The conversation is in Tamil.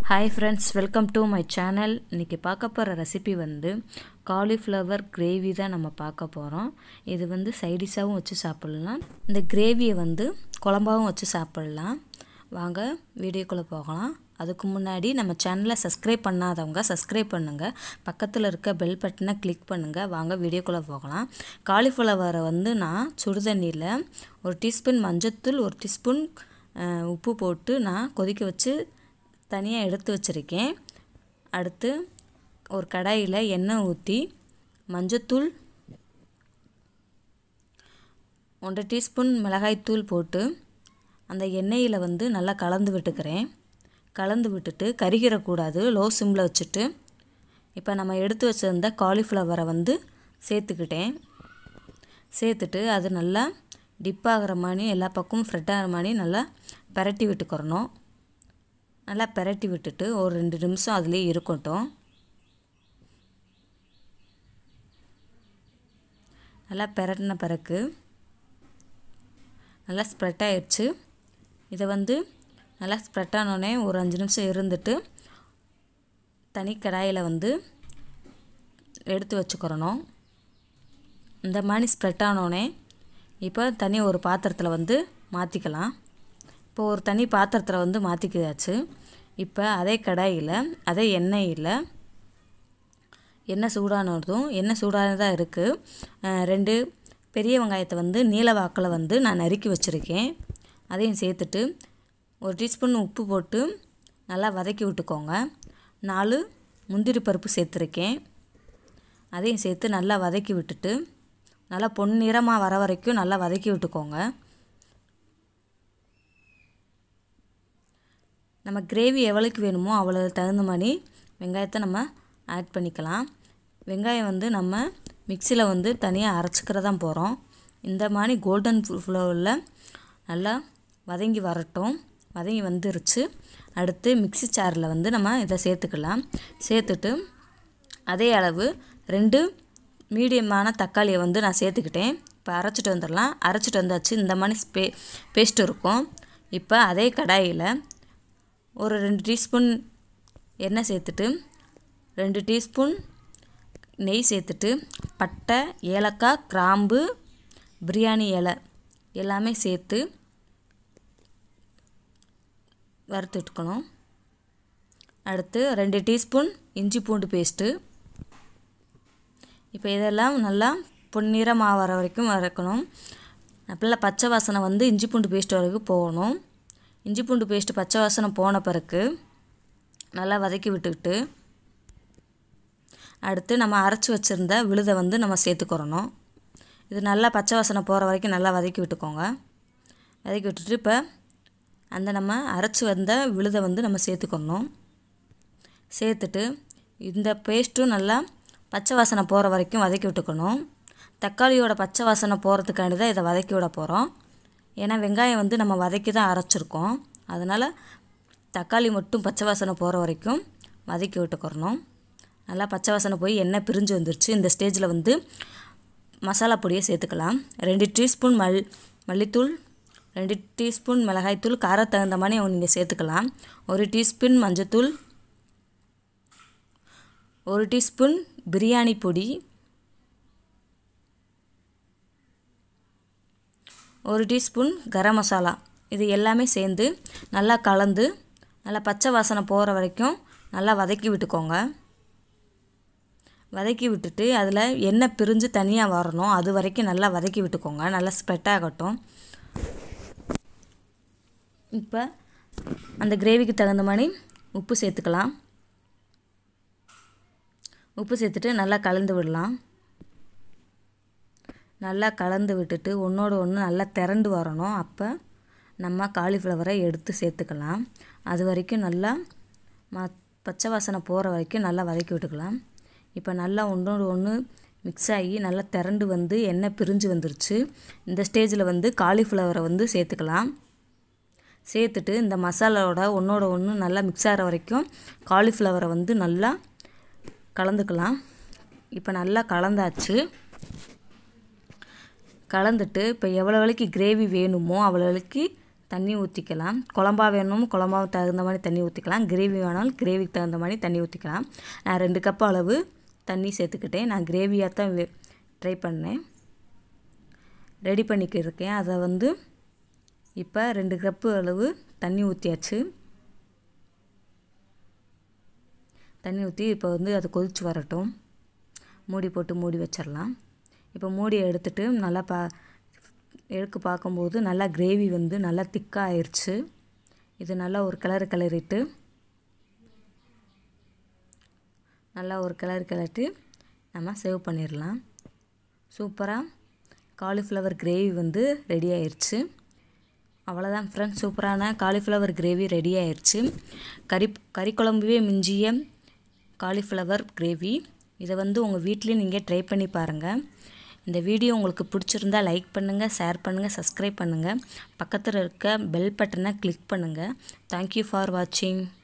hi friends welcome to my channel இன்றைக்கி பார்க்க போகிற ரெசிபி வந்து காலிஃப்ளவர் கிரேவி தான் நம்ம பார்க்க போகிறோம் இது வந்து சைடிஷாகவும் வச்சு சாப்பிட்லாம் இந்த கிரேவியை வந்து குழம்பாகவும் வச்சு சாப்பிட்லாம் வாங்க வீடியோக்குள்ளே போகலாம் அதுக்கு முன்னாடி நம்ம சேனலை சப்ஸ்கிரைப் பண்ணாதவங்க சப்ஸ்கிரைப் பண்ணுங்கள் பக்கத்தில் இருக்க பெல் பட்டனை கிளிக் பண்ணுங்கள் வாங்க வீடியோக்குள்ளே போகலாம் காலிஃப்ளவரை வந்து நான் சுடுதண்ணியில் ஒரு டீஸ்பூன் மஞ்சத்தூள் ஒரு டீஸ்பூன் உப்பு போட்டு நான் கொதிக்க வச்சு தனியாக எடுத்து வச்சுருக்கேன் அடுத்து ஒரு கடாயில் எண்ணெய் ஊற்றி மஞ்சத்தூள் ஒன்றரை டீஸ்பூன் மிளகாய்த்தூள் போட்டு அந்த எண்ணெயில் வந்து நல்லா கலந்து விட்டுக்கிறேன் கலந்து விட்டுட்டு கருகிடக்கூடாது லோ சிம்மில் வச்சுட்டு இப்போ நம்ம எடுத்து வச்சுருந்த காலிஃப்ளவரை வந்து சேர்த்துக்கிட்டேன் சேர்த்துட்டு அது நல்லா டிப் ஆகிற மாதிரி எல்லா பக்கமும் ஃப்ரெட் ஆகிற மாதிரி நல்லா பரட்டி விட்டுக்கிறணும் நல்லா பெரட்டி விட்டுட்டு ஒரு ரெண்டு நிமிஷம் அதுலேயே இருக்கட்டும் நல்லா பெரட்டின பிறகு நல்லா ஸ்ப்ரெட் ஆயிடுச்சு இதை வந்து நல்லா ஸ்ப்ரெட் ஆனோடனே ஒரு அஞ்சு நிமிஷம் இருந்துட்டு தனி கடாயில் வந்து எடுத்து வச்சுக்கிறணும் இந்த மாதிரி ஸ்ப்ரெட் ஆனோடனே இப்போ தனி ஒரு பாத்திரத்தில் வந்து மாற்றிக்கலாம் இப்போ ஒரு தனி பாத்திரத்தில் வந்து மாற்றிக்கியாச்சு இப்போ அதே கடாயில் அதே எண்ணெயில் எண்ணெய் சூடானதும் எண்ணெய் சூடானதாக இருக்குது ரெண்டு பெரிய வெங்காயத்தை வந்து நீல வாக்கில் வந்து நான் நறுக்கி வச்சுருக்கேன் அதையும் சேர்த்துட்டு ஒரு டீஸ்பூன் உப்பு போட்டு நல்லா வதக்கி விட்டுக்கோங்க நாலு முந்திரி பருப்பு சேர்த்துருக்கேன் அதையும் சேர்த்து நல்லா வதக்கி விட்டுட்டு நல்லா பொன்னிறமாக வர வரைக்கும் நல்லா வதக்கி விட்டுக்கோங்க நம்ம கிரேவி எவ்வளோக்கு வேணுமோ அவ்வளோ தகுந்த மாதிரி வெங்காயத்தை நம்ம ஆட் பண்ணிக்கலாம் வெங்காயம் வந்து நம்ம மிக்சியில் வந்து தனியாக அரைச்சிக்கிறதான் போகிறோம் இந்த மாதிரி கோல்டன் ஃப்ளோரில் நல்லா வதங்கி வரட்டும் வதங்கி வந்துருச்சு அடுத்து மிக்சி சாரில் வந்து நம்ம இதை சேர்த்துக்கலாம் சேர்த்துட்டு அதே அளவு ரெண்டு மீடியமான தக்காளியை வந்து நான் சேர்த்துக்கிட்டேன் இப்போ அரைச்சிட்டு வந்துடலாம் அரைச்சிட்டு வந்தாச்சு இந்த மாதிரி ஸ்பே பேஸ்ட் இருக்கும் இப்போ அதே கடாயில் ஒரு ரெண்டு டீஸ்பூன் எண்ணெய் சேர்த்துட்டு ரெண்டு டீஸ்பூன் நெய் சேர்த்துட்டு பட்டை ஏலக்காய் கிராம்பு பிரியாணி இலை எல்லாமே சேர்த்து வறுத்துட்டுக்கணும் அடுத்து ரெண்டு டீஸ்பூன் இஞ்சி பூண்டு பேஸ்ட்டு இப்போ இதெல்லாம் நல்லா பொன்னிறமாக வர வரைக்கும் வறுக்கணும் நல்லா பச்சை வாசனை வந்து இஞ்சி பூண்டு பேஸ்ட் வரைக்கும் போகணும் இஞ்சி பூண்டு பேஸ்ட்டு பச்சை வாசனை போன பிறகு நல்லா வதக்கி விட்டுக்கிட்டு அடுத்து நம்ம அரைச்சி வச்சுருந்த விழுதை வந்து நம்ம சேர்த்துக்கிறணும் இது நல்லா பச்சை வாசனை போகிற வரைக்கும் நல்லா வதக்கி விட்டுக்கோங்க வதக்கி விட்டுட்டு இப்போ அந்த நம்ம அரைச்சி வந்த விழுதை வந்து நம்ம சேர்த்துக்கணும் சேர்த்துட்டு இந்த பேஸ்ட்டும் நல்லா பச்சை வாசனை போகிற வரைக்கும் வதக்கி விட்டுக்கணும் தக்காளியோட பச்சை வாசனை போகிறதுக்காண்டி தான் இதை வதக்கி விட போகிறோம் ஏன்னா வெங்காயம் வந்து நம்ம வதக்கி தான் அரைச்சிருக்கோம் அதனால் தக்காளி மட்டும் பச்சை வாசனை போகிற வரைக்கும் வதக்கி விட்டுக்கிறணும் நல்லா பச்சை வாசனை போய் எண்ணெய் பிரிஞ்சு வந்துருச்சு இந்த ஸ்டேஜில் வந்து மசாலா பொடியை சேர்த்துக்கலாம் ரெண்டு டீஸ்பூன் மல் மல்லித்தூள் ரெண்டு டீஸ்பூன் மிளகாய்த்தூள் காரம் தகுந்த மாதிரி நீங்கள் சேர்த்துக்கலாம் ஒரு டீஸ்பூன் மஞ்சத்தூள் ஒரு டீஸ்பூன் பிரியாணி பொடி ஒரு டீஸ்பூன் கரம் மசாலா இது எல்லாமே சேர்ந்து நல்லா கலந்து நல்லா பச்சை வாசனை போகிற வரைக்கும் நல்லா வதக்கி விட்டுக்கோங்க வதக்கி விட்டுட்டு அதில் எண்ணெய் பிரிஞ்சு தனியாக வரணும் அது வரைக்கும் நல்லா வதக்கி விட்டுக்கோங்க நல்லா ஸ்ப்ரெட் ஆகட்டும் இப்போ அந்த கிரேவிக்கு தகுந்த மாதிரி உப்பு சேர்த்துக்கலாம் உப்பு சேர்த்துட்டு நல்லா கலந்து விடலாம் நல்லா கலந்து விட்டுட்டு ஒன்றோட ஒன்று நல்லா திரண்டு வரணும் அப்போ நம்ம காலிஃப்ளவரை எடுத்து சேர்த்துக்கலாம் அது வரைக்கும் நல்லா ம பச்சை வாசனை போகிற வரைக்கும் நல்லா வதக்கி விட்டுக்கலாம் இப்போ நல்லா ஒன்றோடு ஒன்று மிக்ஸ் ஆகி நல்லா திரண்டு வந்து எண்ணெய் பிரிஞ்சு வந்துருச்சு இந்த ஸ்டேஜில் வந்து காலிஃப்ளவரை வந்து சேர்த்துக்கலாம் சேர்த்துட்டு இந்த மசாலாவோட ஒன்றோட ஒன்று நல்லா மிக்ஸ் ஆகிற வரைக்கும் காலிஃப்ளவரை வந்து நல்லா கலந்துக்கலாம் இப்போ நல்லா கலந்தாச்சு கலந்துட்டு இப்போ எவ்வளோ விலைக்கு கிரேவி வேணுமோ அவ்வளோ விலைக்கு தண்ணி ஊற்றிக்கலாம் குழம்பா வேணும் குழம்பாவுக்கு தகுந்த மாதிரி தண்ணி ஊற்றிக்கலாம் கிரேவி வேணாலும் கிரேவிக்கு தகுந்த மாதிரி தண்ணி ஊற்றிக்கலாம் நான் ரெண்டு கப் அளவு தண்ணி சேர்த்துக்கிட்டேன் நான் கிரேவியாக தான் ட்ரை பண்ணேன் ரெடி பண்ணிக்கிருக்கேன் அதை வந்து இப்போ ரெண்டு கப்பு அளவு தண்ணி ஊற்றியாச்சு தண்ணி ஊற்றி இப்போ வந்து அது கொதித்து வரட்டும் மூடி போட்டு மூடி வச்சிடலாம் இப்போ மூடியை எடுத்துட்டு நல்லா பா எடுக்க பார்க்கும்போது நல்லா கிரேவி வந்து நல்லா திக்காக ஆயிடுச்சு இது நல்லா ஒரு கிளறு கிளறிட்டு நல்லா ஒரு கிளறு கிளறிட்டு நம்ம சேவ் பண்ணிடலாம் சூப்பராக காலிஃப்ளவர் கிரேவி வந்து ரெடி ஆயிடுச்சு அவ்வளோதான் ஃப்ரெண்ட்ஸ் சூப்பரான காலிஃப்ளவர் கிரேவி ரெடி ஆயிடுச்சு கறி கறி குழம்புவே மிஞ்சிய காலிஃப்ளவர் கிரேவி இதை வந்து உங்கள் வீட்லேயும் நீங்கள் ட்ரை பண்ணி பாருங்கள் இந்த வீடியோ உங்களுக்கு பிடிச்சிருந்தா லைக் பண்ணுங்கள் ஷேர் பண்ணுங்கள் சப்ஸ்கிரைப் பண்ணுங்கள் பக்கத்தில் இருக்க பெல் பட்டனை கிளிக் பண்ணுங்கள் தேங்க்யூ ஃபார் வாட்சிங்